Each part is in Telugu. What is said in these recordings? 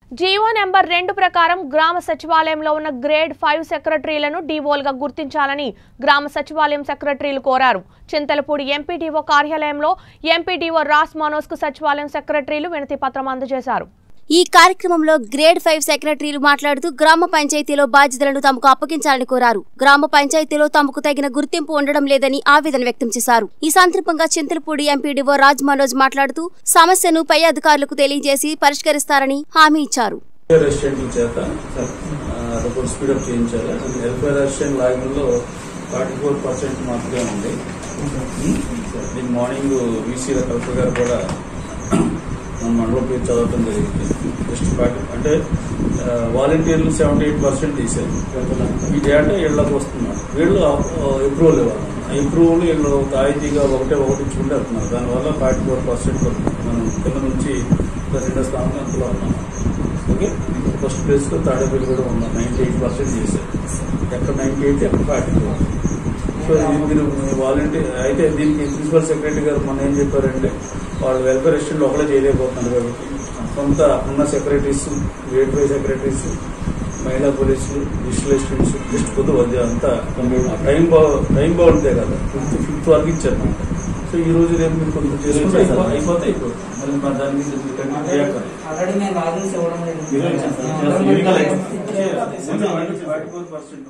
జీవో నెంబర్ రెండు ప్రకారం గ్రామ సచివాలయంలో ఉన్న గ్రేడ్ ఫైవ్ సెక్రటరీలను డీవోలుగా గుర్తించాలని గ్రామ సచివాలయం సెక్రటరీలు కోరారు చింతలపూడి ఎంపీడీఓ కార్యాలయంలో ఎంపీడీఓ రాస్ మనోజ్ కు సచివాలయం సెక్రటరీలు వినతి పత్రం అందజేశారు ఈ కార్యక్రమంలో గ్రేడ్ ఫైవ్ సెక్రటరీలు మాట్లాడుతూ గ్రామ పంచాయతీలో బాధ్యతలను తమకు అప్పగించాలని కోరారు గ్రామ పంచాయతీలో తమకు తగిన గుర్తింపు ఉండడం లేదని ఆవేదన వ్యక్తం చేశారు ఈ సందర్భంగా చింతలపూడి ఎంపీడీఓ రాజ్ మనోజ్ మాట్లాడుతూ సమస్యను పై అధికారులకు తెలియజేసి పరిష్కరిస్తారని హామీ ఇచ్చారు రెసిడెంట్ల చేత రిపోర్ట్ స్పీడప్ చేయించాలి వెల్ఫేర్ రెసిడెంట్ లాగిన్లో ఫార్టీ ఫోర్ పర్సెంట్ మాత్రమే ఉంది దీని మార్నింగ్ వీసీ కలెక్టర్ గారు కూడా మన మండలం పేరు చదవటం జరిగింది జస్ట్ ఫార్టీ అంటే వాలంటీర్లు సెవెంటీ ఎయిట్ పర్సెంట్ తీశారు ఈ డేటా ఇళ్లకు వస్తున్నారు వీళ్ళు అప్రూవల్ ఇవ్వాలి ఆ అప్రూవల్ వీళ్ళు తాయితీగా ఒకటే ఒకటి ఇచ్చుకుంటే వెళ్తున్నారు దానివల్ల ఫార్టీ ఫోర్ పర్సెంట్ మనం కింద నుంచి రెండో స్థానంలో ఎంతలో ఉన్నాం ఓకే ఫస్ట్ ప్లేస్ లో తాడేపల్లి కూడా ఉన్నాం నైన్టీ ఎయిట్ పర్సెంట్ చేశారు ఎక్కడ నైన్టీ ఎయిట్ ఎక్కడ ఫార్టీ ఫోర్ సో ఇది మీరు వాలంటీర్ అయితే దీనికి ప్రిన్సిపల్ సెక్రటరీ గారు మొన్న ఏం చెప్పారంటే వాళ్ళు వెల్ఫేర్ రెస్టారెంట్ ఒకటే చేయలేకపోతున్నారు కాబట్టి కొంత ఉన్న సెక్రటరీస్ గ్రేట్ వై సెక్రటరీస్ మహిళా పోలీసులు డిజిటల్ అసిస్టెంట్స్ జస్ట్ కొద్ది వద్ద అంతా టైం బా టైం బాగుంటే కదా ఫిఫ్త్ ఫిఫ్త్ వరకు ఇచ్చారు నాకు. సో ఈ రోజు రేపు మీరు కొంత చేసుకుంటే అయిపో- అయిపోతే అయిపోతుంది మళ్ళీ మా దాని మీద మీరు కంటిన్యూ చేయక్కర్లేదు. ఆల్రెడీ నేను లాగిన్స్ ఇవ్వడం లేదు ఈరోజు చేస్తాను. చేస్తాను. ఎన్నికలు అయిపోతాయి. ఫార్టీ ఫోర్ పర్సెంట్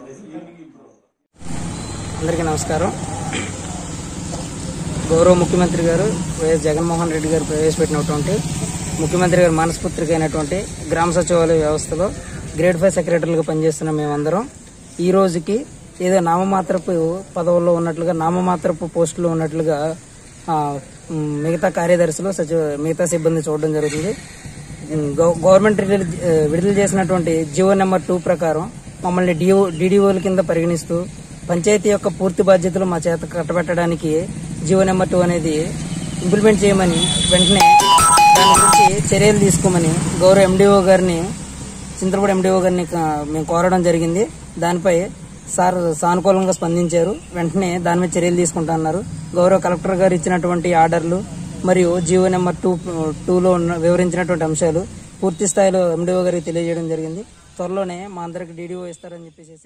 అందరికీ నమస్కారం గౌరవ ముఖ్యమంత్రి గారు వైఎస్ జగన్మోహన్ రెడ్డి గారు ప్రవేశపెట్టినటువంటి ముఖ్యమంత్రి గారు మనస్ఫూర్తిగా అయినటువంటి గ్రామ సచివాలయ వ్యవస్థలో గ్రేడ్ ఫైవ్ సెక్రటరీలుగా పనిచేస్తున్న మేమందరం ఈ రోజుకి ఏదో నామమాత్రపు పదవుల్లో ఉన్నట్లుగా నామమాత్రపు పోస్టులో ఉన్నట్లుగా ఆ, మ్, మిగతా కార్యదర్శులు సచివ మిగతా సిబ్బంది చూడడం జరుగుతుంది గవ- గవర్నమెంట్ రిలీజ్ ఆ, విడుదల చేసినటువంటి జియో నెంబర్ టూ ప్రకారం మమ్మల్ని డిఓ డిడిఓల కింద పరిగణిస్తూ పంచాయతీ యొక్క పూర్తి బాధ్యతలు మా చేత కట్టబెట్టడానికి జియో నెంబర్ టూ అనేది ఇంప్లిమెంట్ చేయమని వెంటనే దాని గురించి చర్యలు తీసుకోమని గౌరవ ఎండిఓ గారిని చింతలపూడి ఎండిఓ గారిని క- మేము కోరడం జరిగింది దానిపై సార్ సానుకూలంగా స్పందించారు వెంటనే దాని మీద చర్యలు తీసుకుంటా అన్నారు గౌరవ కలెక్టర్ గారు ఇచ్చినటువంటి ఆర్డర్లు మరియు జియో నెంబర్ టూ టూలో ఉన్న వివరించినటువంటి అంశాలు పూర్తి స్థాయిలో ఎండిఓ గారికి తెలియజేయడం జరిగింది త్వరలోనే మా అందరికి డీడీఓ ఇస్తారని చెప్పేసి